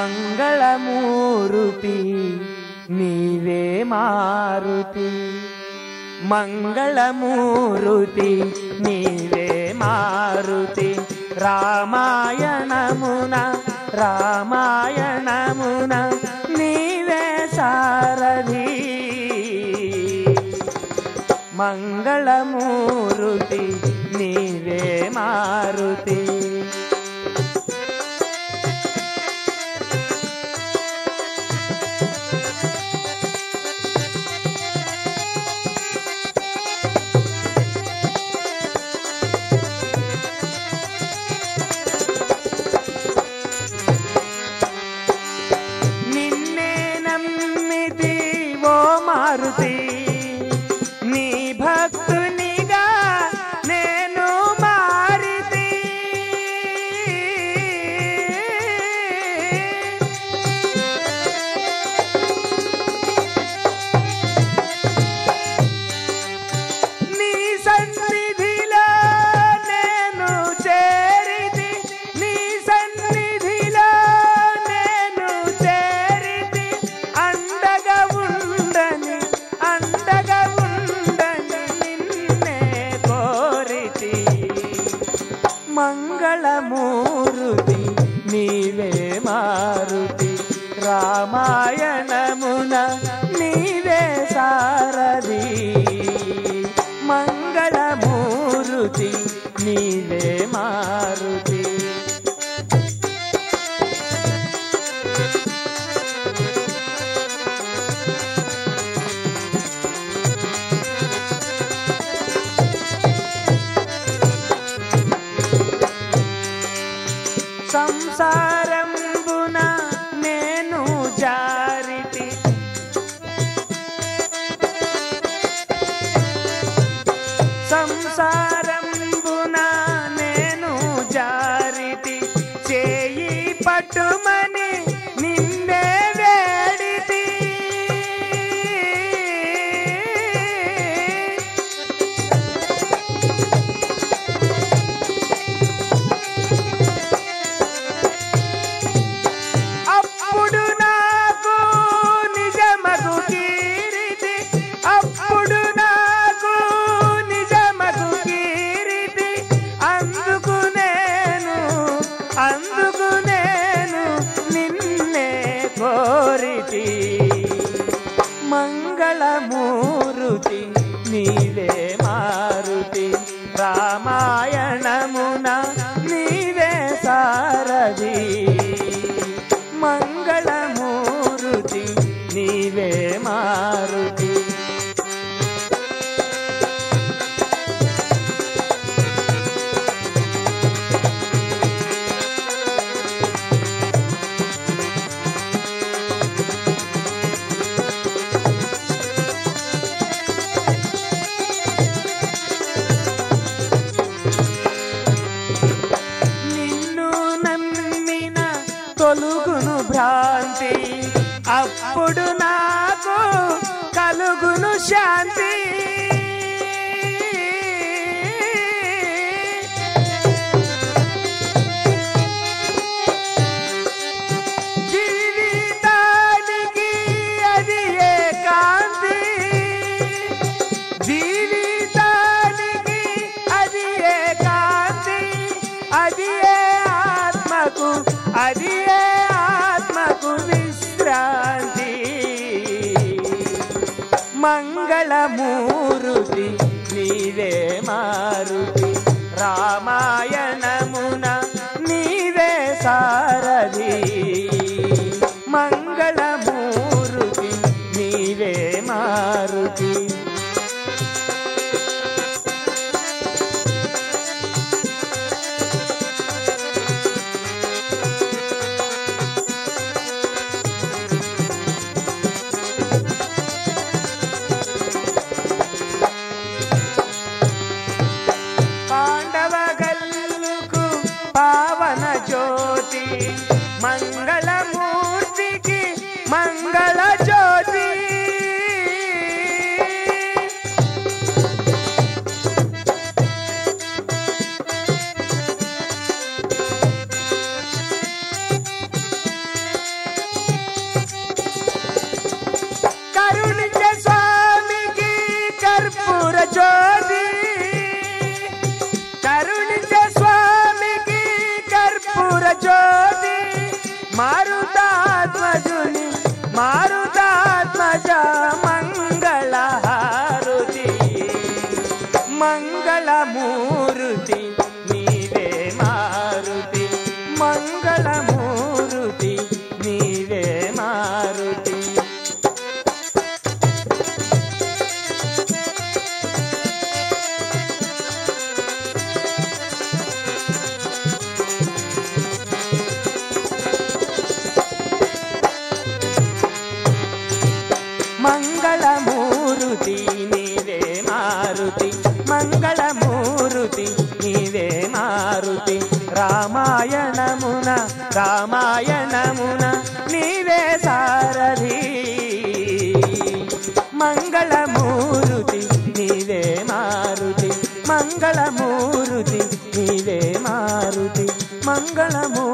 మంగళమూరుతి నీవే మారుతి మంగళమూరుతి నీవే మారుతి రామాయణమున రామాయణమున నీవే సారథి మంగళమూరుతి నీవే మారుతి నిన్నే నమ్మితి ఓ మారుతి నీ భక్తునిగా నేను మారితి నీ సన్నిధిలో నేను చేరితి నీ సన్నిధిలో నేను చేరితి అండగా ఉండని అండగా ఉండని నిన్నే కోరితి మంగళమూరుతి నీవే మారుతి రామాయణమున నీవే సారథి మంగళమూరుతి నీవే మారుతి సంసారంబున నేను జారితి సంసారంబున నేను జారితి చేయి పట్టుమని నిన్నే వేడితి అప్పుడు నాకు నిజమగు కీరితి అప్పుడు నాకు నిజమగు కీరితి అందుకు నేను అందుకు నేను నిన్నే కోరితి మంగళమూరుతి నీవే మారుతి రామాయణమున నీవే సారథి మంగళమూరుతి నీవే మారుతి నిన్ను నమ్మిన తొలుగును భ్రాంతి అప్పుడు నాకు కలుగును శాంతి జీవితానికి అది ఏ కాంతి జీవితానికి అది ఏ కాంతి అది ఏ ఆత్మకు అది ఏ ఆత్మకు విశ్రాంతి మంగళమూరుతి నీవే మారుతి రామాయణమున నీవే సారథి మంగళమూరుతి నీవే మారుతి పాండవ గల్లుకు పావన జ్యోతి మంగళమూర్తికి మంగళ జ్యోతి జ్యోతి కరుణించే స్వామికి కర్పూర జ్యోతి మారుతాత్మజుని మారుతాత్మజ మంగళహారుతి మంగళమూరుతి నీవే మారుతి మంగళమూరుతి నీవే మారుతి మంగళమూరుతి నీవే మారుతి మంగళమూరుతి నీవే మారుతి రామాయణమున రామాయణమున నీవే సారథి మంగళమూరుతి నీవే మారుతి మంగళమూరుతి నీవే మారుతి మంగళమూ